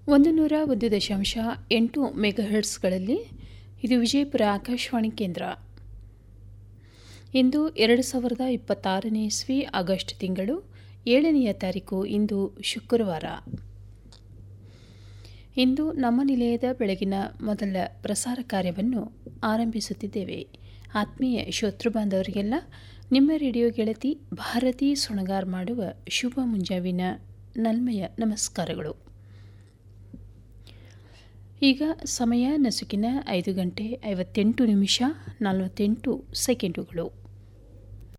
ಒಂದು ನೂರ ಒಂದು ದಶಾಂಶ ಎಂಟು ಮೆಗಾಹರ್ಟ್ಸ್ಗಳಲ್ಲಿ ಇದು ವಿಜಯಪುರ ಆಕಾಶವಾಣಿ ಕೇಂದ್ರ ಇಂದು ಎರಡು ಸಾವಿರದ ಇಪ್ಪತ್ತಾರನೇ ಇಸ್ವಿ ಆಗಸ್ಟ್ ತಿಂಗಳು ಏಳನೆಯ ತಾರೀಕು ಇಂದು ಶುಕ್ರವಾರ ಇಂದು ನಮ್ಮ ನಿಲಯದ ಬೆಳಗಿನ ಮೊದಲ ಪ್ರಸಾರ ಕಾರ್ಯವನ್ನು ಆರಂಭಿಸುತ್ತಿದ್ದೇವೆ ಆತ್ಮೀಯ ಶ್ರೋತೃ ಬಾಂಧವರಿಗೆಲ್ಲ ನಿಮ್ಮ ರೇಡಿಯೋ ಗೆಳತಿ ಭಾರತಿ ಸುಣಗಾರ್ ಮಾಡುವ ಶುಭ ಮುಂಜಾವಿನ ನಲ್ಮೆಯ ನಮಸ್ಕಾರಗಳು ಈಗ ಸಮಯ ನಸುಕಿನ ಐದು ಗಂಟೆ ಐವತ್ತೆಂಟು ನಿಮಿಷ ನಲವತ್ತೆಂಟು ಸೆಕೆಂಡುಗಳು